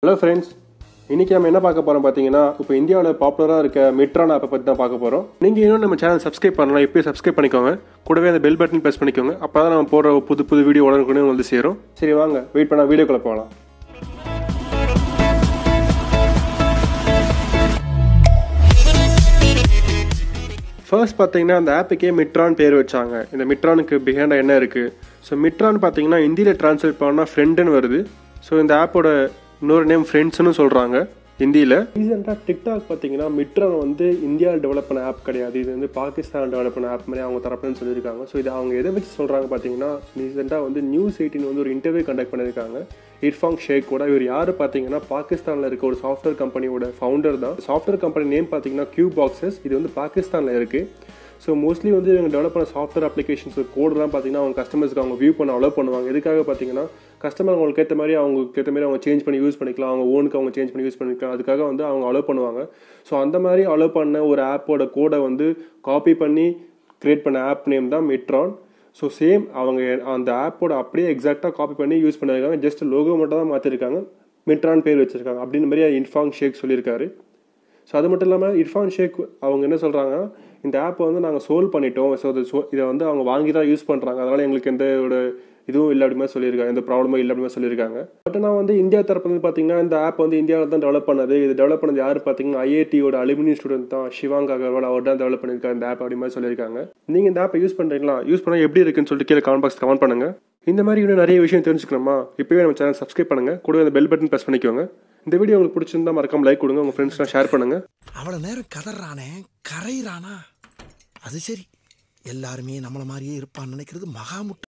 hello friends இன்றைக்கி நம்ம என்ன பார்க்க போகிறோம் பார்த்தீங்கன்னா இப்போ இந்தியாவில் பாப்புலராக இருக்க மிட்ரான் ஆப்பை பற்றி தான் பார்க்க போகிறோம் நீங்கள் இன்னும் நம்ம சேனல் சப்ஸ்கிரைப் பண்ணலாம் இப்போயே சப்ஸ்கிரைப் பண்ணிக்கோங்க கூடவே அந்த பெல் பட்டன் ப்ரெஸ் பண்ணிக்கோங்க அப்போ தான் நம்ம போடுற புது புது வீடியோ உடனுக்குடனே வந்து சேரும் சரி வாங்க வெயிட் பண்ணால் வீடியோக்குள்ளே போகலாம் ஃபர்ஸ்ட் பார்த்தீங்கன்னா அந்த ஆப்புக்கே மிட்ரான் பேர் வச்சாங்க இந்த மிட்ரானுக்கு பிஹைண்டாக என்ன இருக்குது ஸோ மிட்ரான் பார்த்தீங்கன்னா ஹிந்தியில் ட்ரான்ஸ்லேட் பண்ணால் ஃப்ரெண்டுன்னு வருது ஸோ இந்த ஆப்போட இன்னொரு நேம் ஃப்ரெண்ட்ஸ்னு சொல்கிறாங்க ஹிந்தியில் ரீசெண்டாக டிக்டாக் பார்த்தீங்கன்னா மிட்ரான் வந்து இந்தியாவில் டெவலப் பண்ண ஆப் கிடையாது இது வந்து பாகிஸ்தான் டெவலப் பண்ண ஆப் மாதிரி அவங்க தரப்புன்னு சொல்லியிருக்காங்க ஸோ இது அவங்க எதை வச்சு சொல்கிறாங்க பார்த்தீங்கன்னா ரீசெண்டாக வந்து நியூஸ் எயிட்டின் வந்து ஒரு இன்டர்வியூ கண்டக்ட் பண்ணியிருக்காங்க இர்ஃபாங் ஷேக் கூட இவர் யார் பார்த்தீங்கன்னா பாகிஸ்தானில் இருக்க ஒரு சாஃப்ட்வேர் கம்பெனியோட ஃபவுண்டர் தான் சாஃப்ட்வேர் கம்பெனி நேம் பார்த்தீங்கன்னா கியூ பாக்ஸஸ் இது வந்து பாகிஸ்தானில் இருக்குது ஸோ மோஸ்ட்லி வந்து இவங்க டெவலப் பண்ண சாஃப்ட்வேர் அப்ளிகேஷன்ஸ் கோடெலாம் பார்த்தீங்கன்னா அவங்க கஸ்டமர்ஸ்க்கு அவங்க வியூ பண்ண அலோவ் பண்ணுவாங்க எதுக்காக பார்த்தீங்கன்னா கஸ்டமர் அவங்களுக்கு ஏற்ற மாதிரி அவங்களுக்கு ஏற்ற மாதிரி அவங்க சேஞ்ச் பண்ணி யூஸ் பண்ணிக்கலாம் அவங்க ஓனுக்கு அவங்க சேஞ்ச் பண்ணி யூஸ் பண்ணிக்கலாம் அதுக்காக வந்து அவங்க அலோவ் பண்ணுவாங்க ஸோ அந்த மாதிரி அலோவ் பண்ண ஒரு ஆப்போட கோடை வந்து காப்பி பண்ணி கிரியேட் பண்ண ஆப் நேம் தான் மிட்ரான் ஸோ சேம் அவங்க அந்த ஆப்போட அப்படியே எக்ஸாக்டாக காப்பி பண்ணி யூஸ் பண்ணியிருக்காங்க ஜஸ்ட் லோகோ மட்டும் தான் மாற்றிருக்காங்க மிட்ரான் பேர் வச்சிருக்காங்க அப்படின்னு மாதிரி இன்ஃபாங் ஷேக் சொல்லியிருக்காரு ஸோ அது மட்டும் இல்லாமல் இர்ஃபான் ஷேக் அவங்க என்ன சொல்கிறாங்க இந்த ஆப்பை வந்து நாங்கள் சோல் பண்ணிட்டோம் ஸோ அது இதை வந்து அவங்க வாங்கி தான் யூஸ் பண்ணுறாங்க அதனால் எங்களுக்கு எந்த ஒரு இதுவும் இல்லை அப்படிமா சொல்லியிருக்காங்க எந்த ப்ராப்ளமும் இல்லை அப்படிமா சொல்லியிருக்காங்க பட் நான் வந்து இந்தியா தரப்பு வந்து பார்த்தீங்கன்னா இந்த ஆப் வந்து இந்தியாவில் தான் டெவலப் பண்ணது இது டெவலப் பண்ணது யார் பார்த்தீங்கன்னா ஐஐடியோட அலுமினி ஸ்டூடெண்ட் தான் ஷிவாங் அகர்வால் அவர் தான் டெவலப் பண்ணியிருக்காரு இந்த ஆப் அப்படி மாதிரி சொல்லியிருக்காங்க நீங்கள் இந்த ஆப்பை யூஸ் பண்ணுறீங்களா யூஸ் பண்ணால் எப்படி இருக்குன்னு சொல்லிட்டு கீழே கமெண்ட் பாக்ஸ் கமெண்ட் பண்ணுங்கள் இந்த மாதிரி இன்னும் நிறைய விஷயம் தெரிஞ்சுக்கணுமா இப்போவே நம்ம சேனல் சப்ஸ்கிரைப் பண்ணுங்கள் கூடவே அந்த பெல் பட்டன் ப்ரெஸ் பண்ணிக்கோங்க இந்த வீடியோ உங்களுக்கு பிடிச்சிருந்தா மறக்காம லைக் கொடுங்க உங்கள் ஃப்ரெண்ட்ஸ்லாம் ஷேர் பண்ணுங்கள் அவ்வளவு நேரம் கதறானே கரையிறானா அது சரி எல்லாருமே நம்மள மாதிரியே இருப்பான்னு நினைக்கிறது மகா முட்டை